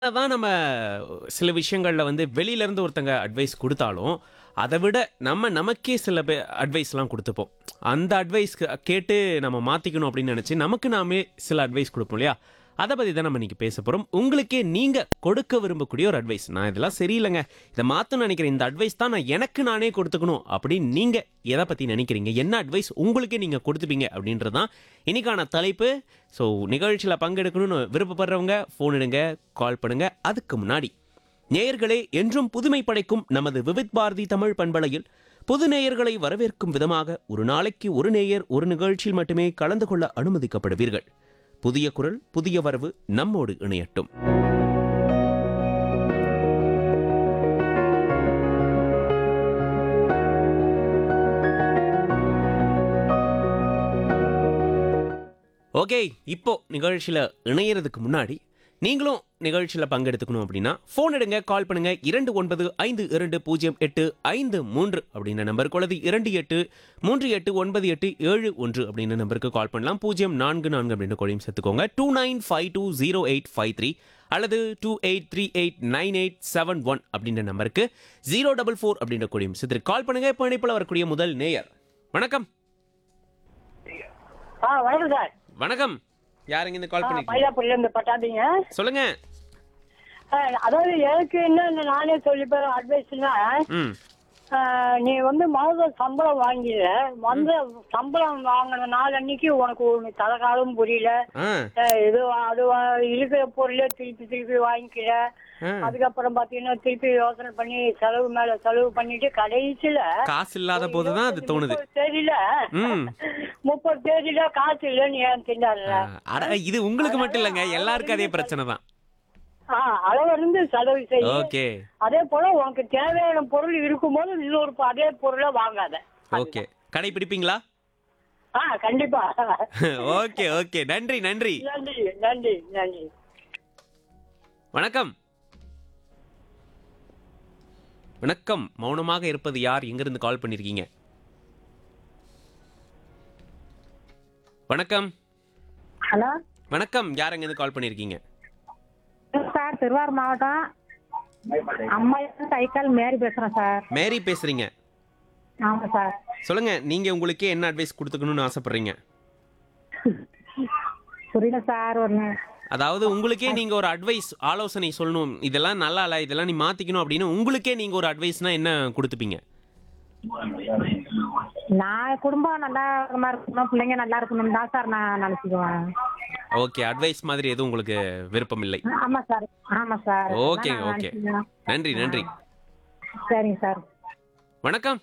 தான் நம்ம சில விஷயங்கள்ல வந்து வெளியில இருந்து ஒருத்தங்க அட்வைஸ் குடுத்தாலும், அத விட நம்ம நமக்கே சில பே அட்வைஸ்லாம் குடுத்துப்போம். அந்த அட்வைஸ் கேட்டு நம்ம மாத்திக்கணும் அப்படின்னு நெனச்சு, நமக்கு நாமே சில அட்வைஸ் குடுப்போம் இல்லையா? அத பத்தி தான் நம்ம இன்னைக்கு பேச போறோம். உங்களுக்கே நீங்க கொடுக்க விரும்பக்கூடிய ஒரு அட்வைஸ். நான் இதெல்லாம் சரியில்லங்க. இத மாத்தணும்னு நெனைக்கிறேன். இந்த அட்வைஸ் தான் நான் எனக்கு நானே கொடுத்துக்கணும் அப்படின்னு நீங்க எத பத்தி நெனைக்கிறீங்க? என்ன அட்வைஸ் உங்களுக்கே நீங்க குடுத்துப்பீங்க அப்படின்றது தான் இன்னைக்கான தலைப்பு. ஸோ நிகழ்ச்சியில பங்கெடுக்கணும்னு விருப்பப்படுறவங்க ஃபோன் எடுங்க, கால் பண்ணுங்க. அதுக்கு முன்னாடி நேயர்களே என்றும் புதுமை படைக்கும் நமது விவித் பாரதி தமிழ் பண்பலையில் புது நேயர்களை வரவேற்கும் விதமாக ஒரு நாளைக்கு ஒரு நேயர் ஒரு நிகழ்ச்சியில் மட்டுமே கலந்து கொள்ள அனுமதிக்கப்படுவீர்கள். புதிய குரல் புதிய வரவு நம்மோடு இணையட்டும். ஓகே இப்போ நிகழ்ச்சியில இணையறதுக்கு முன்னாடி நீங்களும் நிகழ்ச்சியில பங்கெடுத்துக்கணும் அப்படின்னா ஃபோன் எடுங்க கால் பண்ணுங்க இரண்டு ஒன்பது ஐந்து இரண்டு பூஜ்ஜியம் எட்டு ஐந்து மூன்று அப்படின்ற நம்பருக்கு அல்லது இரண்டு எட்டு மூன்று எட்டு ஒன்பது எட்டு ஏழு ஒன்று அப்படின்ற நம்பருக்கு கால் பண்ணலாம் பூஜ்ஜியம் நான்கு நான்கு அப்படின்ற கொடியும் சேர்த்துக்கோங்க two nine five two zero eight five three அல்லது two eight three eight nine eight seven one அப்படின்ற நம்பருக்கு ஜீரோ டபுள் ஃபோர் அப்படின்ற கொடியும் சேர்த்து கால் பண்ணுங்க இப்போ இணைப்பில் வரக்கூடிய முதல் நேயர் வணக்கம் ஆ வணக்கம் சார் வணக்கம் யாருங்க இந்த கால் பண்ணிருக்கீங்க மயிலாப்பூர்ல இருந்து பட்டாதீங்க சொல்லுங்க அதாவது எனக்கு என்ன நானே சொல்லி போற அட்வைஸ்னா ம் நீ வந்து மாத சம்பளம் வாங்கிட வந்து சம்பளம் வாங்கின நாள் அன்னைக்கு உனக்கு ஒன்று தலைகாலம் புரியல ஆ அஹ், இது அது வா- இருக்கிற பொருளே திருப்பி திருப்பி வாங்கிக்கிற ஆ. அதுக்கப்புறம் பாத்தீங்கன்னா திருப்பி யோசனை பண்ணி செலவு மேல செலவு பண்ணிட்டு கடைசியில காசு இல்லாத போது தான் அது தோணுது முப்பது தேதியில ம். முப்பது தேதியில காசு இல்லைன்னு ஏன் திண்டாடுற ஆ, அட இது உங்களுக்கு மட்டும் இல்லைங்க எல்லாருக்கும் அதே பிரச்சனை தான் ஆ, அளவிருந்து செலவு செய்ய ஓகே அதே போல உனக்கு தேவையான பொருள் இருக்கும்போது இன்னொரு ப- அதே பொருளை வாங்காத ஓகே கடைபிடிப்பீங்களா ஆ கண்டிப்பா ஓகே ஓகே நன்றி நன்றி நன்றி நன்றி நன்றி வணக்கம் வணக்கம் மௌனமாக இருப்பது யார் எங்கிருந்து கால் பண்ணிருக்கீங்க வணக்கம் ஹலோ வணக்கம் யார் எங்கிருந்து கால் பண்ணிருக்கீங்க சார் திருவாரூர் மாவட்டம் அம்மா சைக்கிள் மேரி பேசுறேன் சார் மேரி பேசுறீங்க ஆமா சார் சொல்லுங்க நீங்க உங்களுக்கே என்ன அட்வைஸ் கொடுத்துக்கணும்னு ஆசைப்படுறீங்க புரியல சார் ஒன்று அதாவது உங்களுக்கே நீங்க ஒரு அட்வைஸ் ஆலோசனை சொல்லணும் இதெல்லாம் நல்லா இல்ல இதெல்லாம் நீ மாத்திக்கணும் அப்படின்னு உங்களுக்கே நீங்க ஒரு அட்வைஸ்னா என்ன கொடுத்துப்பீங்க நான் குடும்பம் நல்லா இருக்கிற மாதிரி இருக்கணும் பிள்ளைங்க நல்லா இருக்கணும் தான் சார் நான் நினைச்சுக்குவேன் ஓகே அட்வைஸ் மாதிரி எதுவும் உங்களுக்கு விருப்பம் இல்லை ஆமா சார் ஆமா சார் ஓகே, அதான் நான் ஓகே. நினைச்சுக்குவேன். நன்றி நன்றி சரிங்க சார் வணக்கம்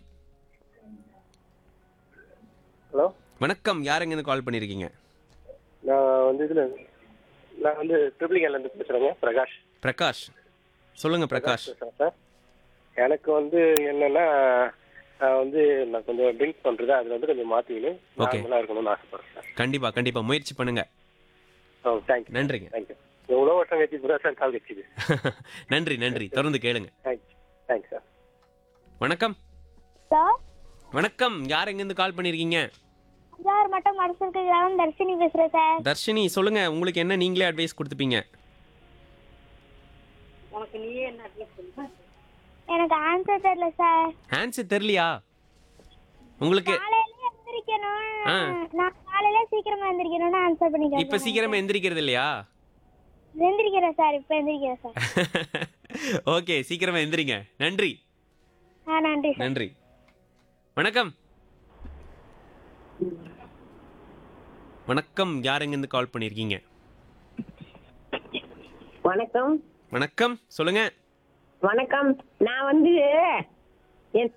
ஹலோ வணக்கம் யாருங்க இருந்து கால் பண்ணிருக்கீங்க நான் வந்து இதில் நான் வந்து ட்ரிபிளிகேலேருந்து பேசுகிறேங்க பிரகாஷ் பிரகாஷ் சொல்லுங்க பிரகாஷ் பேசுகிறேன் சார் எனக்கு வந்து என்னன்னா நான் வந்து நான் கொஞ்சம் ட்ரிங்க் பண்ணுறது அதில் வந்து கொஞ்சம் மாற்றிக்கணும் Okay. நார்மலாக இருக்கணும்னு ஆசைப்படுறேன் சார் கண்டிப்பா கண்டிப்பா முயற்சி பண்ணுங்க ஓ தேங்க்யூ நன்றிங்க தேங்க்யூ எவ்வளோ வருஷம் கழிச்சு இப்போ சார் கால் கிடைச்சிது நன்றி நன்றி தொடர்ந்து கேளுங்க தேங்க்யூ தேங்க்ஸ் சார் வணக்கம் சார் வணக்கம் யார் எங்க இருந்து கால் பண்ணிருக்கீங்க சார் மட்டும் மனசுக்கு கிராமம் தர்ஷினி பேசுறேன் சார் தர்ஷினி சொல்லுங்க உங்களுக்கு என்ன நீங்களே அட்வைஸ் கொடுத்துப்பீங்க எனக்கு ஆன்சர் தெரியல சார் ஆன்சர் தெரியலையா உங்களுக்கு காலையில எந்திரிக்கணும் ஆ. நான் காலையில சீக்கிரமா எந்திரிக்கணும்னு ஆன்சர் பண்ணிக்கிறேன் இப்ப சீக்கிரமா எந்திரிக்கிறது இல்லையா எந்திரிக்கிறேன் சார் இப்ப எந்திரிக்கிறேன் சார் ஓகே சீக்கிரமா எந்திரிங்க நன்றி ஆ நன்றி சார் நன்றி வணக்கம் வணக்கம் யார் எங்கிருந்து கால் பண்ணிருக்கீங்க வணக்கம் வணக்கம் சொல்லுங்க வணக்கம் நான் வந்து என்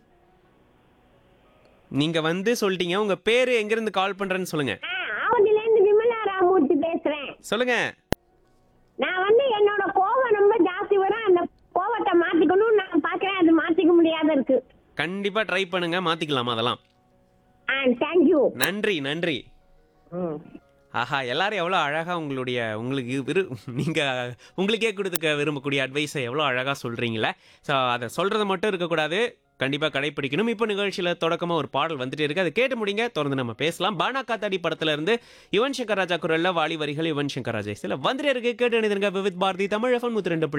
நீங்க வந்து சொல்லிட்டீங்க உங்க பேரு எங்க இருந்து கால் பண்றேன்னு சொல்லுங்க ஆ, ஆவடியிலேருந்து விமலா ராமூர்த்தி பேசுறேன் சொல்லுங்க நான் வந்து என்னோட கோவம் ரொம்ப ஜாஸ்தி வரும் அந்த கோவத்தை மாத்திக்கணும்னு நான் பாக்குறேன் அது மாத்திக்க முடியாத இருக்கு கண்டிப்பா ட்ரை பண்ணுங்க மாத்திக்கலாம் அதெல்லாம் ஆ தேங்க்யூ நன்றி நன்றி ஆஹா எல்லாரும் எவ்வளோ அழகா உங்களுடைய உங்களுக்கு விரு நீங்க உங்களுக்கே கொடுத்துக்க விரும்பக்கூடிய அட்வைஸை எவ்வளோ அழகா சொல்றீங்களே ஸோ அதை சொல்றது மட்டும் இருக்கக்கூடாது கண்டிப்பா கடைப்பிடிக்கணும் இப்போ நிகழ்ச்சியில தொடக்கமா ஒரு பாடல் வந்துட்டே இருக்கு அதை கேட்டு முடிங்க தொடர்ந்து நம்ம பேசலாம் பானா காத்தாடி படத்துல இருந்து யுவன் சங்கர் ராஜா குரல்ல வாலி வரிகள் யுவன் சங்கர் ராஜா சில வந்துட்டே இருக்கு கேட்டு அணிந்திருங்க விவித் பாரதி தமிழ் எஃப்எம் நூத்தி ரெண்டு புள்ளி